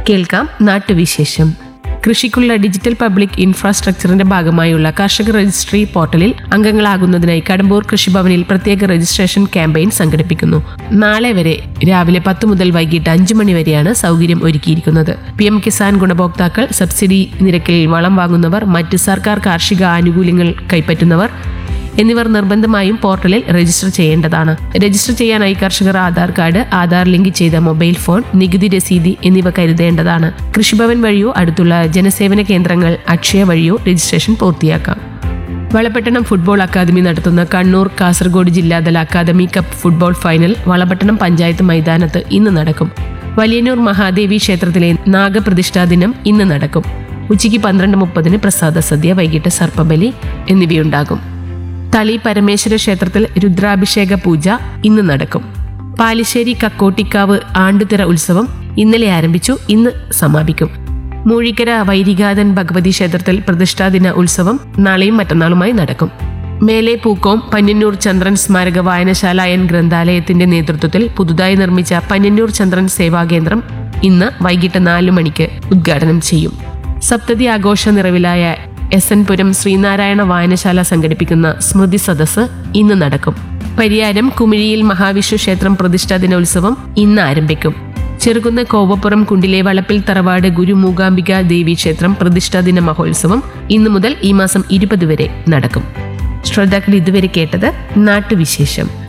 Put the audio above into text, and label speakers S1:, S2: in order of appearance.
S1: കേൾക്കാം നാട്ടുവിശേഷം കൃഷിക്കുള്ള digital public ഇൻഫ്രാസ്ട്രക്ചറിന്റെ ഭാഗമായുള്ള കർഷക രജിസ്ട്രി പോർട്ടലിൽ അംഗങ്ങളാകുന്നതിനായി കടമ്പൂർ കൃഷിഭവനിൽ പ്രത്യേക രജിസ്ട്രേഷൻ ക്യാമ്പയിൻ സംഘടിപ്പിക്കുന്നു നാളെ വരെ രാവിലെ പത്ത് മുതൽ വൈകിട്ട് അഞ്ച് മണി വരെയാണ് സൗകര്യം ഒരുക്കിയിരിക്കുന്നത് പി എം കിസാൻ ഗുണഭോക്താക്കൾ സബ്സിഡി നിരക്കിൽ വളം വാങ്ങുന്നവർ മറ്റ് സർക്കാർ കാർഷിക ആനുകൂല്യങ്ങൾ കൈപ്പറ്റുന്നവർ എന്നിവർ നിർബന്ധമായും പോർട്ടലിൽ രജിസ്റ്റർ ചെയ്യേണ്ടതാണ് രജിസ്റ്റർ ചെയ്യാനായി കർഷകർ ആധാർ കാർഡ് ആധാർ ലിങ്ക് ചെയ്ത മൊബൈൽ ഫോൺ നികുതി രസീതി എന്നിവ കരുതേണ്ടതാണ് കൃഷിഭവൻ വഴിയോ അടുത്തുള്ള ജനസേവന കേന്ദ്രങ്ങൾ അക്ഷയ വഴിയോ രജിസ്ട്രേഷൻ പൂർത്തിയാക്കാം വളപട്ടണം ഫുട്ബോൾ അക്കാദമി നടത്തുന്ന കണ്ണൂർ കാസർഗോഡ് ജില്ലാതല academy cup football final Valapattanam panchayat മൈതാനത്ത് ഇന്ന് നടക്കും വലിയന്നൂർ മഹാദേവി ക്ഷേത്രത്തിലെ നാഗപ്രതിഷ്ഠാ ദിനം ഇന്ന് നടക്കും ഉച്ചയ്ക്ക് പന്ത്രണ്ട് മുപ്പതിന് പ്രസാദ സദ്യ വൈകിട്ട് സർപ്പബലി എന്നിവയുണ്ടാകും തളി പരമേശ്വര ക്ഷേത്രത്തിൽ രുദ്രാഭിഷേക പൂജ ഇന്ന് നടക്കും പാലിശ്ശേരി കക്കോട്ടിക്കാവ് ആണ്ടുതിറ ഉത്സവം ഇന്നലെ ആരംഭിച്ചു ഇന്ന് സമാപിക്കും മൂഴിക്കര വൈരികാതൻ ഭഗവതി ക്ഷേത്രത്തിൽ പ്രതിഷ്ഠാദിന ഉത്സവം നാളെയും മറ്റന്നാളുമായി നടക്കും മേലെ പൂക്കോം പന്യന്നൂർ ചന്ദ്രൻ സ്മാരക വായനശാല എൻ ഗ്രന്ഥാലയത്തിന്റെ നേതൃത്വത്തിൽ പുതുതായി നിർമ്മിച്ച പന്യന്നൂർ ചന്ദ്രൻ സേവാകേന്ദ്രം ഇന്ന് വൈകിട്ട് നാലു മണിക്ക് ഉദ്ഘാടനം ചെയ്യും സപ്തതി ആഘോഷ നിറവിലായ എസ് എൻ പുരം ശ്രീനാരായണ വായനശാല സംഘടിപ്പിക്കുന്ന സ്മൃതി സദസ്സ് ഇന്ന് നടക്കും പരിയാരം കുമിഴിയിൽ മഹാവിഷ്ണു ക്ഷേത്രം പ്രതിഷ്ഠാ ദിനോത്സവം ഇന്ന് ആരംഭിക്കും ചെറുകുന്ന കോവപ്പുറം കുണ്ടിലെ വളപ്പിൽ തറവാട് ഗുരു മൂകാംബിക ദേവി ക്ഷേത്രം പ്രതിഷ്ഠാ ദിന മഹോത്സവം ഇന്നു മുതൽ ഈ മാസം ഇരുപത് വരെ നടക്കും ശ്രോതാക്കൾ ഇതുവരെ കേട്ടത് നാട്ടുവിശേഷം